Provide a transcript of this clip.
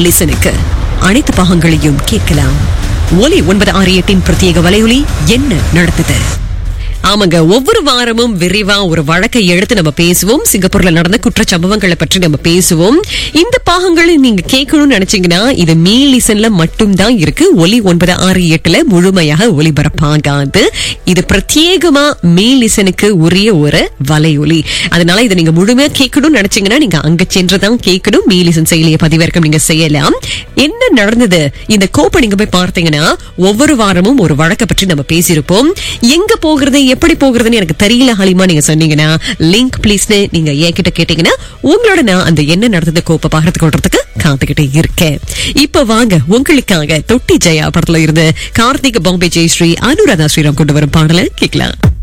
லிசனுக்கு அனைத்து பாகங்களையும் கேட்கலாம் ஒலி ஒன்பது ஆறு எட்டின் பிரத்யேக வலையொலி என்ன நடந்தது ஆமாங்க ஒவ்வொரு வாரமும் விரிவா ஒரு வழக்கை எடுத்து நம்ம பேசுவோம் சிங்கப்பூர்ல நடந்த குற்ற சம்பவங்களை பற்றி நம்ம பேசுவோம் இந்த பாகங்களை நீங்க கேட்கணும்னு நினைச்சீங்கன்னா இது மீ லிசன்ல மட்டும்தான் இருக்கு ஒலி ஒன்பது ஆறு எட்டுல முழுமையாக ஒலிபரப்பாகாது இது பிரத்யேகமா மீ லிசனுக்கு உரிய ஒரு வலையொலி அதனால இதை நீங்க முழுமையா கேட்கணும்னு நினைச்சீங்கன்னா நீங்க அங்க சென்றுதான் கேட்கணும் மீ லிசன் செயலியை பதிவிறக்கம் நீங்க செய்யலாம் என்ன நடந்தது இந்த கோப்பை நீங்க போய் பார்த்தீங்கன்னா ஒவ்வொரு வாரமும் ஒரு வழக்கை பற்றி நம்ம பேசியிருப்போம் எங்க போகிறது எப்படி போகிறதுன்னு எனக்கு தெரியல ஹலிமா நீங்க சொன்னீங்கன்னா லிங்க் ப்ளீஸ்னு நீங்க என்கிட்ட கேட்டீங்கன்னா உங்களோட நான் அந்த என்ன நடந்தது கோப்பை பகிர்ந்து கொள்றதுக்கு காத்துக்கிட்டே இருக்கேன் இப்ப வாங்க உங்களுக்காக தொட்டி ஜெயா படத்துல இருந்து கார்த்திக் பாம்பே ஜெயஸ்ரீ அனுராதா ஸ்ரீராம் கொண்டு வரும் பாடலை கேட்கலாம்